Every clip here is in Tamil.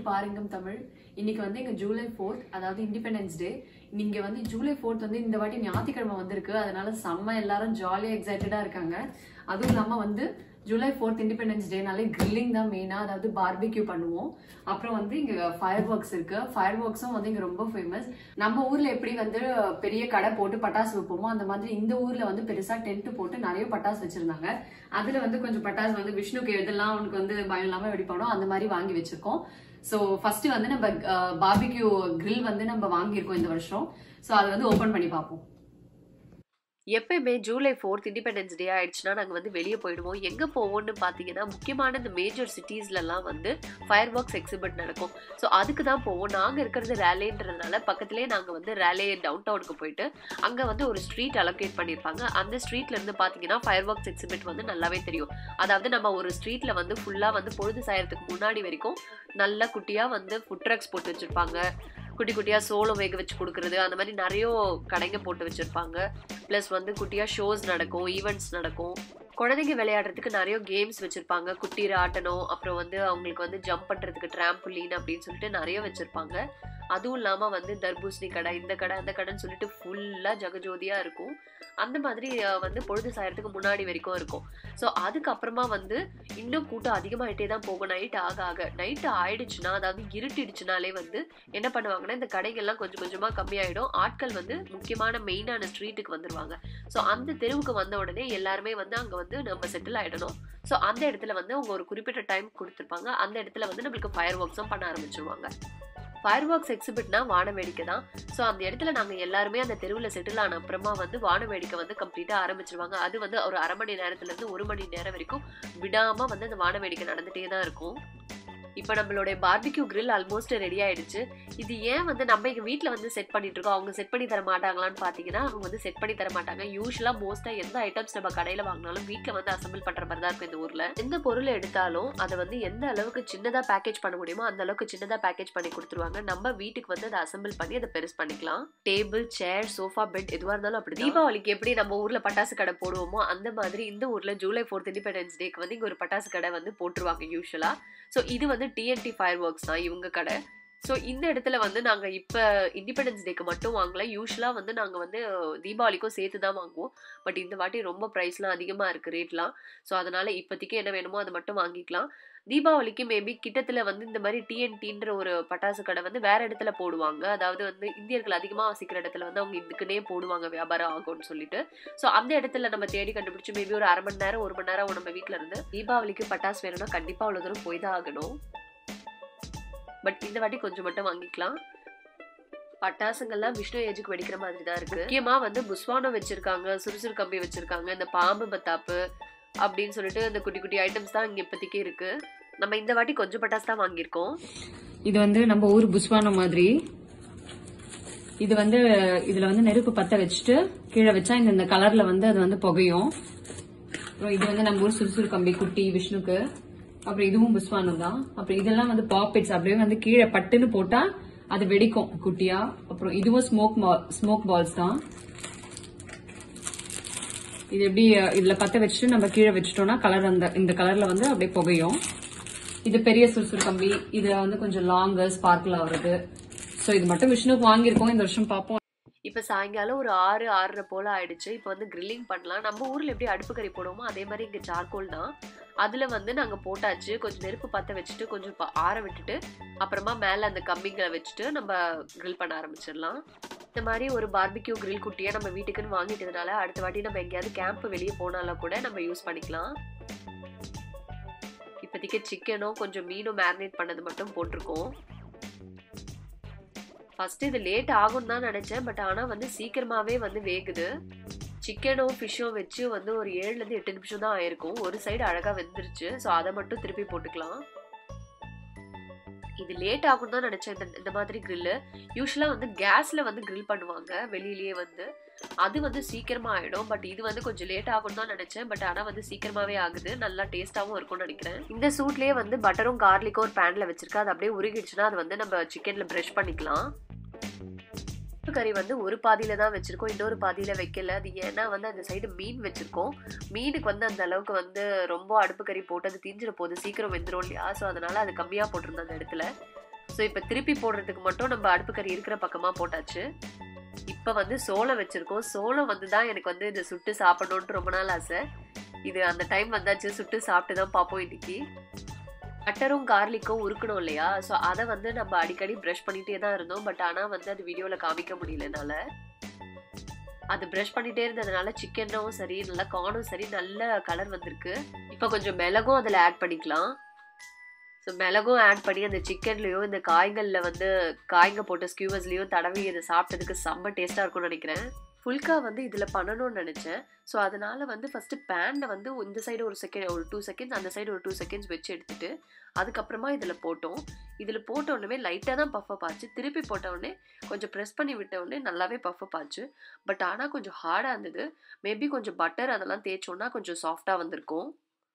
பாருங்கம் தமிழ் இன்னைக்கு வந்து எங்க ஜூலை ஃபோர்த் அதாவது இண்டிபெண்டன்ஸ் டே நீங்க வந்து ஜூலை ஃபோர்த் வந்து இந்த வாட்டி ஞாயிற்றுக்கிழமை வந்திருக்கு அதனால செம்ம எல்லாரும் ஜாலியா எக்ஸைட்டடா இருக்காங்க அதுவும் இல்லாம வந்து ஜூலை ஃபோர்த் இண்டிபெண்டன்ஸ் டேனாலே கிரில்லிங் தான் மெயினா அதாவது பார்பிக்யூ பண்ணுவோம் அப்புறம் வந்து இங்க ஃபயர் ஒர்க்ஸ் இருக்கு ஃபயர் ஒர்க்ஸும் வந்து இங்க ரொம்ப ஃபேமஸ் நம்ம ஊர்ல எப்படி வந்து பெரிய கடை போட்டு பட்டாசு வைப்போமோ அந்த மாதிரி இந்த ஊர்ல வந்து பெருசா டென்ட் போட்டு நிறைய பட்டாசு வச்சிருந்தாங்க அதுல வந்து கொஞ்சம் பட்டாசு வந்து விஷ்ணுக்கு எதெல்லாம் அவனுக்கு வந்து பயம் இல்லாம வெடிப்பானோ அந்த மாதிரி வாங்கி வச்சிருக்கோம் ஸோ ஃபர்ஸ்ட் வந்து நம்ம பார்பிக்யூ கிரில் வந்து நம்ம வாங்கியிருக்கோம் இந்த வருஷம் ஸோ அதை வந்து ஓபன் பண்ணி பார்ப்போம் எப்பயுமே ஜூலை ஃபோர்த் இண்டிபெண்டன்ஸ் டே ஆயிடுச்சுன்னா நாங்கள் வந்து வெளியே போயிடுவோம் எங்கே போவோம்னு பார்த்தீங்கன்னா முக்கியமான இந்த மேஜர் சிட்டிஸ்லலாம் வந்து ஃபயர் ஒர்க்ஸ் எக்ஸிபிட் நடக்கும் ஸோ அதுக்கு தான் போவோம் நாங்கள் இருக்கிறது ரேலேன்றதுனால பக்கத்துலேயே நாங்கள் வந்து ரேலே டவுன் டவுனுக்கு போயிட்டு அங்கே வந்து ஒரு ஸ்ட்ரீட் அலோகேட் பண்ணியிருப்பாங்க அந்த ஸ்ட்ரீட்ல இருந்து பார்த்தீங்கன்னா ஃபயர் ஒர்க்ஸ் எக்ஸிபிட் வந்து நல்லாவே தெரியும் அதாவது நம்ம ஒரு ஸ்ட்ரீட்டில் வந்து ஃபுல்லாக வந்து பொழுது சாயறதுக்கு முன்னாடி வரைக்கும் நல்ல குட்டியாக வந்து ஃபுட் ட்ரக்ஸ் போட்டு வச்சுருப்பாங்க குட்டி குட்டியாக சோளம் வேக வச்சு கொடுக்குறது அந்த மாதிரி நிறைய கடைங்க போட்டு வச்சுருப்பாங்க ப்ளஸ் வந்து குட்டியாக ஷோஸ் நடக்கும் ஈவெண்ட்ஸ் நடக்கும் குழந்தைங்க விளையாடுறதுக்கு நிறைய கேம்ஸ் வச்சுருப்பாங்க குட்டி ராட்டனம் அப்புறம் வந்து அவங்களுக்கு வந்து ஜம்ப் பண்ணுறதுக்கு ட்ராம்புலின் அப்படின்னு சொல்லிட்டு நிறைய வச்சுருப்பாங்க அதுவும் இல்லாமல் வந்து தர்பூசணி கடை இந்த கடை அந்த கடைன்னு சொல்லிட்டு ஃபுல்லாக ஜகஜோதியாக இருக்கும் அந்த மாதிரி அஹ், வந்து பொழுது சாயறதுக்கு முன்னாடி வரைக்கும் இருக்கும் ஸோ அதுக்கப்புறமா வந்து இன்னும் கூட்டம் அதிகமாகிட்டே தான் போகும் நைட் ஆக ஆக நைட்டு ஆயிடுச்சுன்னா அதாவது இருட்டிடுச்சுனாலே வந்து என்ன பண்ணுவாங்கன்னா இந்த கடைகள்லாம் கொஞ்சம் கொஞ்சமாக கம்மியாயிடும் ஆட்கள் வந்து முக்கியமான மெயினான ஸ்ட்ரீட்டுக்கு வந்துருவாங்க ஸோ அந்த தெருவுக்கு வந்த உடனே எல்லாருமே வந்து அங்கே வந்து நம்ம செட்டில் ஆகிடணும் ஸோ அந்த இடத்துல வந்து அவங்க ஒரு குறிப்பிட்ட டைம் கொடுத்துருப்பாங்க அந்த இடத்துல வந்து நம்மளுக்கு ஃபயர் ஒர்க்ஸும் பண்ண ஆரம்பிச்சிருவாங்க ஃபயர் ஒர்க்ஸ் எக்ஸிபிட்னா வான வேடிக்கை தான் ஸோ அந்த இடத்துல நாங்கள் எல்லாருமே அந்த தெருவில் செட்டில் ஆன அப்புறமா வந்து வான வேடிக்கை வந்து கம்ப்ளீட்டாக ஆரம்பிச்சிருவாங்க அது வந்து ஒரு அரை மணி நேரத்துலேருந்து ஒரு மணி நேரம் வரைக்கும் விடாமல் வந்து அந்த வான வேடிக்கை நடந்துகிட்டே தான் இருக்கும் இப்போ நம்மளுடைய பார்பிக்யூ grill ஆல்மோஸ்ட் ரெடி ஆயிடுச்சு இது ஏன் வந்து நம்ம எங்கள் வீட்டில் வந்து செட் பண்ணிட்டு இருக்கோம் அவங்க செட் பண்ணி தர மாட்டாங்களான்னு பார்த்தீங்கன்னா அவங்க வந்து செட் பண்ணி தர மாட்டாங்க யூஸ்வலாக மோஸ்ட்டாக எந்த ஐட்டம்ஸ் நம்ம கடையில் வாங்கினாலும் வீட்டில் வந்து அசம்பிள் பண்ணுற மாதிரி தான் இருக்கும் இந்த ஊரில் எந்த பொருளை எடுத்தாலும் அதை வந்து எந்த அளவுக்கு சின்னதாக பேக்கேஜ் பண்ண முடியுமோ அந்த அளவுக்கு சின்னதாக பேக்கேஜ் பண்ணி கொடுத்துருவாங்க நம்ம வீட்டுக்கு வந்து அதை அசம்பிள் பண்ணி அதை பெருசு பண்ணிக்கலாம் டேபிள் சேர் சோஃபா பெட் எதுவாக இருந்தாலும் அப்படி தீபாவளிக்கு எப்படி நம்ம ஊரில் பட்டாசு கடை போடுவோமோ அந்த மாதிரி இந்த ஊரில் ஜூலை ஃபோர்த் இண்டிபெண்டன்ஸ் டேக்கு வந்து இங்கே ஒரு பட்டாசு கடை வந்து போட்டுருவாங்க யூஸ்வலாக ஸோ இது வந்து டிஎன்டி ஃபயர் ஒர்க்ஸ் தான் இவங்க கடை ஸோ இந்த இடத்துல வந்து நாங்கள் இப்போ இண்டிபெண்டன்ஸ் டேக்கு மட்டும் வாங்கல யூஸ்வலாக வந்து நாங்கள் வந்து தீபாவளிக்கும் சேர்த்து தான் வாங்குவோம் பட் இந்த வாட்டி ரொம்ப ப்ரைஸ்லாம் அதிகமாக இருக்குது ரேட்லாம் ஸோ அதனால் இப்போதைக்கு என்ன வேணுமோ அதை மட்டும் வாங்கிக்கலாம் தீபாவளிக்கு மேபி கிட்டத்தில் வந்து இந்த மாதிரி டிஎன்டின்ற ஒரு பட்டாசு கடை வந்து வேற இடத்துல போடுவாங்க அதாவது வந்து இந்தியர்கள் அதிகமாக வசிக்கிற இடத்துல வந்து அவங்க இதுக்குன்னே போடுவாங்க வியாபாரம் ஆகும்னு சொல்லிட்டு ஸோ அந்த இடத்துல நம்ம தேடி கண்டுபிடிச்சு மேபி ஒரு அரை மணி நேரம் ஒரு மணி நேரம் நம்ம வீட்டில் இருந்து தீபாவளிக்கு பட்டாசு வேணும்னா கண்டிப்பாக அவ்வளோ தூரம் போய் தான் ஆகணும் பட் இந்த வாட்டி கொஞ்சம் மட்டும் வாங்கிக்கலாம் பட்டாசுங்கள்லாம் விஷ்ணு ஏஜுக்கு வெடிக்கிற மாதிரி தான் இருக்கு முக்கியமா வந்து புஸ்வானம் வச்சிருக்காங்க சுறுசுறு கம்பி வச்சிருக்காங்க இந்த பாம்பு பத்தாப்பு அப்படின்னு சொல்லிட்டு இந்த குட்டி குட்டி ஐட்டம்ஸ் தான் இங்க இப்போதைக்கு இருக்கு நம்ம இந்த வாட்டி கொஞ்சம் பட்டாசு தான் வாங்கியிருக்கோம் இது வந்து நம்ம ஊர் புஸ்வானம் மாதிரி இது வந்து இதுல வந்து நெருப்பு பத்த வச்சுட்டு கீழே வச்சா இந்த இந்த கலர்ல வந்து அது வந்து புகையும் அப்புறம் இது வந்து நம்ம ஊர் சுறுசுறு கம்பி குட்டி விஷ்ணுக்கு அப்புறம் இதுவும் புஸ்வானம் தான் அப்புறம் இதெல்லாம் வந்து பாப்பிட்ஸ் அப்படியே வந்து கீழே பட்டுன்னு போட்டா அது வெடிக்கும் குட்டியா அப்புறம் இதுவும் ஸ்மோக் ஸ்மோக் பால்ஸ் தான் இது எப்படி அஹ், இதுல பத்த வச்சுட்டு நம்ம கீழே வச்சுட்டோம்னா கலர் அந்த இந்த கலர்ல வந்து அப்படியே புகையும் இது பெரிய சுறுசுறு கம்பி இதுல வந்து கொஞ்சம் லாங்கு ஸ்பார்க்கிள் ஆகுறது சோ இது மட்டும் விஷ்ணுக்கு வாங்கியிருக்கோம் இந்த வருஷம் பார்ப்போம் இப்போ சாயங்காலம் ஒரு ஆறு ஆறரை போல ஆயிடுச்சு இப்போ வந்து கிரில்லிங் பண்ணலாம் நம்ம ஊர்ல எப்படி அடுப்பு கறி போடுவோமோ அதே மாதிரி இங்க சார்கோல் தான் அதுல வந்து நாங்க போட்டாச்சு கொஞ்சம் நெருப்பு பத்த வச்சுட்டு கொஞ்சம் ப- ஆற விட்டுட்டு அப்புறமா மேல அந்த கம்பிங்களை வச்சுட்டு நம்ம grill பண்ண ஆரம்பிச்சிடலாம் இந்த மாதிரி ஒரு பார்பிக்யூ grill குட்டியை நம்ம வீட்டுக்குன்னு வாங்கிட்டதுனால அடுத்த வாட்டி நம்ம எங்கேயாவது கேம்ப் வெளியே போனாலும் கூட நம்ம யூஸ் பண்ணிக்கலாம் இப்போதைக்கு சிக்கனும் கொஞ்சம் மீனும் மேரினேட் பண்ணது மட்டும் போட்டிருக்கோம் ஃபர்ஸ்ட் இது லேட் ஆகும் தான் நினைச்சேன் பட் ஆனா வந்து சீக்கிரமாவே வந்து வேகுது சிக்கனும் ஃபிஷ்ஷும் வச்சு வந்து ஒரு ஏழுல இருந்து எட்டு நிமிஷம் தான் ஆயிருக்கும் ஒரு சைடு அழகா வெந்துருச்சு ஸோ அதை மட்டும் திருப்பி போட்டுக்கலாம் இது லேட் ஆகும் தான் நினைச்சேன் இந்த இந்த மாதிரி கிரில்லு யூஸ்வலா வந்து கேஸ்ல வந்து grill பண்ணுவாங்க வெளியிலேயே வந்து அது வந்து சீக்கிரமா ஆயிடும் பட் இது வந்து கொஞ்சம் லேட் ஆகும் தான் நினைச்சேன் பட் ஆனா வந்து சீக்கிரமாவே ஆகுது நல்லா டேஸ்டாவும் இருக்கும்னு நினைக்கிறேன் இந்த சூட்லயே வந்து பட்டரும் கார்லிக்கும் ஒரு பேன்ல வச்சிருக்கேன் அது அப்படியே உருகிடுச்சுன்னா அது வந்து நம்ம சிக்கன்ல ப்ரஷ் பண்ணிக்கலாம் கறி வந்து ஒரு பாதியில தான் வச்சிருக்கோம் இன்னொரு பாதியில வைக்கல அது ஏன்னா வந்து அந்த சைடு மீன் வச்சிருக்கோம் மீனுக்கு வந்து அந்த அளவுக்கு வந்து ரொம்ப அடுப்பு கறி போட்டு அது தீஞ்சிட போகுது சீக்கிரம் வெந்துரும் இல்லையா ஸோ அதனால அது கம்மியா போட்டிருந்தோம் அந்த இடத்துல ஸோ இப்போ திருப்பி போடுறதுக்கு மட்டும் நம்ம அடுப்பு கறி இருக்கிற பக்கமாக போட்டாச்சு இப்போ வந்து சோளம் வச்சுருக்கோம் சோளம் வந்து தான் எனக்கு வந்து இதை சுட்டு சாப்பிடணுன்ட்டு ரொம்ப நாள் ஆசை இது அந்த டைம் வந்தாச்சு சுட்டு சாப்பிட்டு தான் பார்ப்போம் இன்னைக்கு பட்டரும் கார்லிக்கும் உருக்கணும் இல்லையா ஸோ அதை வந்து நம்ம அடிக்கடி ப்ரஷ் பண்ணிகிட்டே தான் இருந்தோம் பட் ஆனால் வந்து அது வீடியோவில் காமிக்க முடியல என்னால் அது ப்ரஷ் பண்ணிட்டே இருந்ததுனால சிக்கனும் சரி நல்லா கார்னும் சரி நல்ல கலர் வந்திருக்கு இப்போ கொஞ்சம் மிளகும் அதில் ஆட் பண்ணிக்கலாம் ஸோ மிளகும் ஆட் பண்ணி அந்த சிக்கன்லேயும் இந்த காய்களில் வந்து காய்ங்க போட்ட ஸ்கியூவர்ஸ்லேயும் தடவி இதை சாப்பிட்டதுக்கு செம்ம டேஸ்ட்டாக இருக்கும்னு நினைக்கிறேன் ஃபுல்கா வந்து இதில் பண்ணணும்னு நினச்சேன் ஸோ அதனால் வந்து ஃபஸ்ட்டு பேனில் வந்து இந்த சைடு ஒரு செகண்ட் ஒரு டூ செகண்ட்ஸ் அந்த சைடு ஒரு டூ செகண்ட்ஸ் வச்சு எடுத்துட்டு அதுக்கப்புறமா இதில் போட்டோம் இதில் போட்ட உடனே லைட்டாக தான் பஃப் ஆச்சு திருப்பி போட்ட உடனே கொஞ்சம் ப்ரெஸ் பண்ணி விட்ட உடனே நல்லாவே பஃப் ஆச்சு பட் ஆனால் கொஞ்சம் ஹார்டாக இருந்தது மேபி கொஞ்சம் பட்டர் அதெல்லாம் தேய்ச்சோன்னா கொஞ்சம் சாஃப்டாக வந்திருக்கும்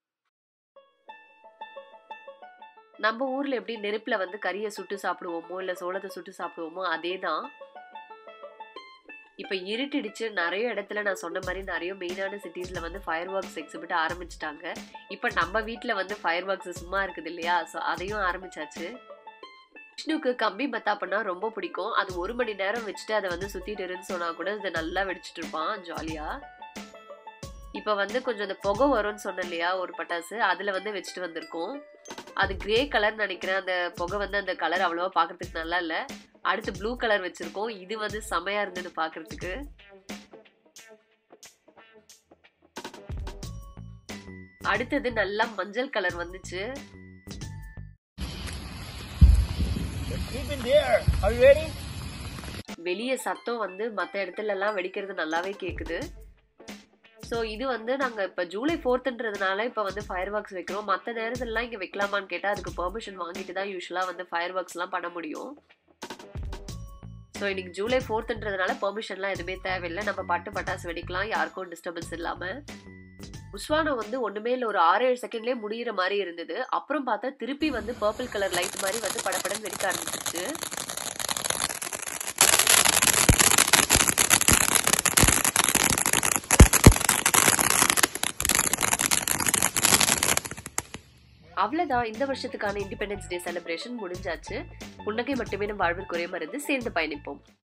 நம்ம ஊரில் எப்படி நெருப்பில் வந்து கறியை சுட்டு சாப்பிடுவோமோ இல்லை சோளத்தை சுட்டு சாப்பிடுவோமோ அதே தான் இப்போ இருட்டிடுச்சு நிறைய இடத்துல நான் சொன்ன மாதிரி நிறைய மெயினான சிட்டிஸில் வந்து ஃபயர் ஒர்க்ஸ் எக்ஸிபிட் ஆரம்பிச்சிட்டாங்க இப்போ நம்ம வீட்டில் வந்து ஃபயர் ஒர்க்ஸ் சும்மா இருக்குது இல்லையா ஸோ அதையும் ஆரம்பிச்சாச்சு விஷ்ணுக்கு கம்பி மத்தாப்புனா ரொம்ப பிடிக்கும் அது ஒரு மணி நேரம் வச்சுட்டு அதை வந்து சுற்றிட்டு இருன்னு சொன்னால் கூட இதை நல்லா வெடிச்சிட்டு இருப்பான் ஜாலியாக இப்போ வந்து கொஞ்சம் அந்த புகை வரும்னு சொன்னேன் இல்லையா ஒரு பட்டாசு அதில் வந்து வச்சுட்டு வந்திருக்கோம் அது கிரே கலர் நினைக்கிறேன் அந்த புகை வந்து அந்த கலர் அவ்வளோவா பார்க்கறதுக்கு நல்லா இல்லை அடுத்து ப்ளூ கலர் வச்சிருக்கோம் இது வந்து செமையா இருந்தது பார்க்கறதுக்கு அடுத்தது நல்லா மஞ்சள் கலர் வந்துச்சு Keep in there. Are you ready? வெளியே சத்தம் வந்து மற்ற இடத்துல எல்லாம் வெடிக்கிறது நல்லாவே கேட்குது ஸோ இது வந்து நாங்கள் இப்போ ஜூலை ஃபோர்த்துன்றதுனால இப்போ வந்து ஃபயர் ஒர்க்ஸ் வைக்கிறோம் மற்ற நேரத்துலலாம் இங்கே வைக்கலாமான்னு கேட்டால் அதுக்கு பெர்மிஷன் வாங்கிட்டு தான் யூஸ்வலாக வந்து ஃபயர் ஒர்க்ஸ்லாம் பண்ண முடியும் ஸோ இன்னைக்கு ஜூலை ஃபோர்த்துன்றதுனால பெர்மிஷன்லாம் எதுவுமே தேவையில்லை நம்ம பட்டு பட்டாசு வெடிக்கலாம் யாருக்கும் டிஸ்டர்பன்ஸ் இல்லாமல் உஸ்வானம் வந்து ஒன்றுமே இல்லை ஒரு ஆறு ஏழு செகண்ட்லேயே முடியிற மாதிரி இருந்தது அப்புறம் பார்த்தா திருப்பி வந்து பர்பிள் கலர் லைட் மாதிரி வந்து படப்படன்னு வெடிக்க ஆரம்பிச்சிருச்சு அவ்வளோதான் இந்த வருஷத்துக்கான இண்டிபெண்டன்ஸ் டே செலிப்ரேஷன் முடிஞ்சாச்சு புன்னகை மட்டுமே நம் வாழ்வில் குறைய மருந்து சேர்ந்து பயணிப்போம்